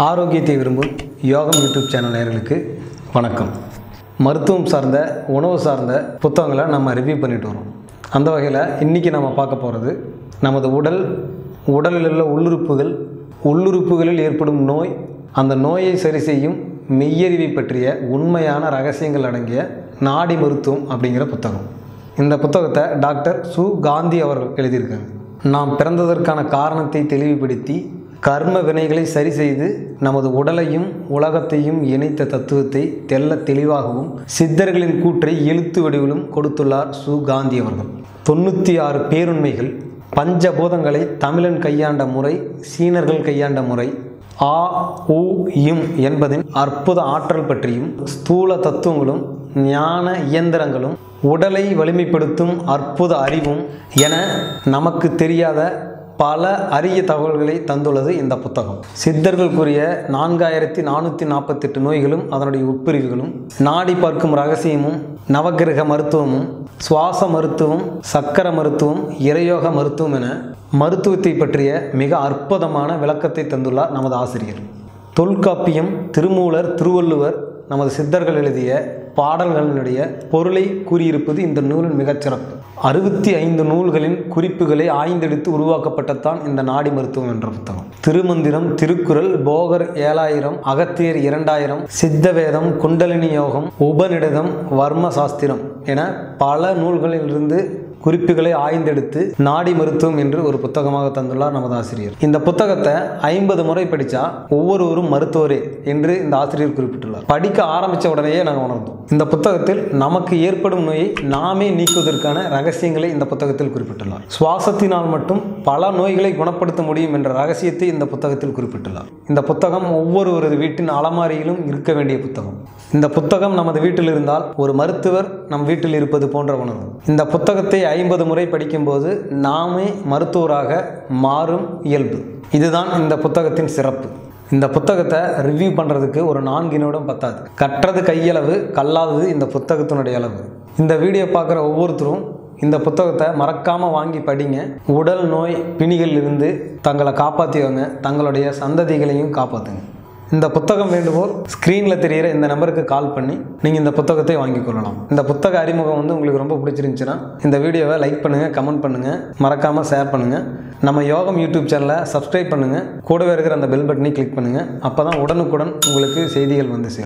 ஆரோக்கியத்தை விரும்பும் யோகம் யூடியூப் சேனல் நேயர்களுக்கு வணக்கம் மருத்துவம் சார்ந்த உணவு சார்ந்த புத்தகங்களை நம்ம ரிவ்யூ பண்ணிட்டு வரோம் அந்த வகையில் இன்றைக்கி நம்ம பார்க்க போகிறது நமது உடல் உடலில் உள்ள உள்ளுறுப்புகள் உள்ளுறுப்புகளில் ஏற்படும் நோய் அந்த நோயை சரி செய்யும் மெய்யறிவை பற்றிய உண்மையான ரகசியங்கள் அடங்கிய நாடி மருத்துவம் அப்படிங்கிற புத்தகம் இந்த புத்தகத்தை டாக்டர் சு காந்தி அவர்கள் எழுதியிருக்காங்க நாம் பிறந்ததற்கான காரணத்தை தெளிவுபடுத்தி கர்ம வினைகளை சரி செய்து நமது உடலையும் உலகத்தையும் இணைத்த தத்துவத்தை தெல்ல தெளிவாகவும் சித்தர்களின் கூற்றை எழுத்து வடிவிலும் கொடுத்துள்ளார் சு காந்தி அவர்கள் தொண்ணூற்றி ஆறு பேருண்மைகள் பஞ்சபூதங்களை தமிழன் கையாண்ட முறை சீனர்கள் கையாண்ட முறை ஆ உ இம் என்பதின் அற்புத ஆற்றல் பற்றியும் ஸ்தூல தத்துவங்களும் ஞான இயந்திரங்களும் உடலை வலிமைப்படுத்தும் அற்புத அறிவும் என நமக்கு தெரியாத பல அரிய தகவல்களை தந்துள்ளது இந்த புத்தகம் சித்தர்கள் கூறிய நான்காயிரத்தி நானூற்றி நாற்பத்தெட்டு நோய்களும் அதனுடைய உட்பிரிவுகளும் நாடி பார்க்கும் ரகசியமும் நவக்கிரக மருத்துவமும் சுவாச மருத்துவம் சக்கர மருத்துவம் இறையோக மருத்துவம் என மருத்துவத்தை பற்றிய மிக அற்புதமான விளக்கத்தை தந்துள்ளார் நமது ஆசிரியர் தொல்காப்பியம் திருமூலர் திருவள்ளுவர் நமது சித்தர்கள் எழுதிய பாடல்களினுடைய பொருளை கூறியிருப்பது இந்த நூலின் மிகச்சிறப்பு அறுபத்தி ஐந்து நூல்களின் குறிப்புகளை ஆய்ந்தெடுத்து உருவாக்கப்பட்டதான் இந்த நாடி மருத்துவம் என்ற புத்தகம் திருமந்திரம் திருக்குறள் போகர் ஏழாயிரம் அகத்தியர் இரண்டாயிரம் சித்தவேதம் குண்டலினி யோகம் உபநிடதம் வர்ம சாஸ்திரம் என பல நூல்களிலிருந்து குறிப்புகளை ஆய்ந்தெடுத்து நாடி மருத்துவம் என்று ஒரு புத்தகமாக தந்துள்ளார் நமது ஆசிரியர் இந்த புத்தகத்தை ஐம்பது முறை படித்தா ஒவ்வொருவரும் மருத்துவரே என்று இந்த ஆசிரியர் குறிப்பிட்டுள்ளார் படிக்க ஆரம்பித்த உடனேயே நாங்கள் உணர்ந்தோம் இந்த புத்தகத்தில் நமக்கு ஏற்படும் நோயை நாமே நீக்குவதற்கான ரகசியங்களை இந்த புத்தகத்தில் குறிப்பிட்டுள்ளார் சுவாசத்தினால் மட்டும் பல நோய்களை குணப்படுத்த முடியும் என்ற ரகசியத்தை இந்த புத்தகத்தில் குறிப்பிட்டுள்ளார் இந்த புத்தகம் ஒவ்வொருவரது வீட்டின் அலமாரியிலும் இருக்க வேண்டிய புத்தகம் இந்த புத்தகம் நமது வீட்டில் இருந்தால் ஒரு மருத்துவர் நம் வீட்டில் இருப்பது போன்ற உணர்வு இந்த புத்தகத்தை ஐம்பது முறை படிக்கும்போது நாமே மருத்துவராக மாறும் இயல்பு இதுதான் இந்த புத்தகத்தின் சிறப்பு இந்த புத்தகத்தை ரிவ்யூ பண்ணுறதுக்கு ஒரு நான்கு நிமிடம் பத்தாது கற்றது கையளவு கல்லாதது இந்த புத்தகத்தினுடைய அளவு இந்த வீடியோ பார்க்குற ஒவ்வொருத்தரும் இந்த புத்தகத்தை மறக்காமல் வாங்கி படிங்க உடல் நோய் பிணிகளில் இருந்து தங்களை காப்பாற்றிவங்க தங்களுடைய சந்ததிகளையும் காப்பாற்றுங்க இந்த புத்தகம் வேண்டுவோர் ஸ்க்ரீனில் தெரிகிற இந்த நம்பருக்கு கால் பண்ணி நீங்கள் இந்த புத்தகத்தை வாங்கிக் கொள்ளலாம் இந்த புத்தக அறிமுகம் வந்து உங்களுக்கு ரொம்ப பிடிச்சிருந்துச்சுன்னா இந்த வீடியோவை லைக் பண்ணுங்கள் கமெண்ட் பண்ணுங்கள் மறக்காமல் ஷேர் பண்ணுங்கள் நம்ம யோகம் யூடியூப் சேனலை சப்ஸ்கிரைப் பண்ணுங்கள் கூடவே இருக்கிற அந்த பெல் பட்டனை கிளிக் பண்ணுங்கள் அப்போ தான் உடனுக்குடன் உங்களுக்கு செய்திகள் வந்து சேரும்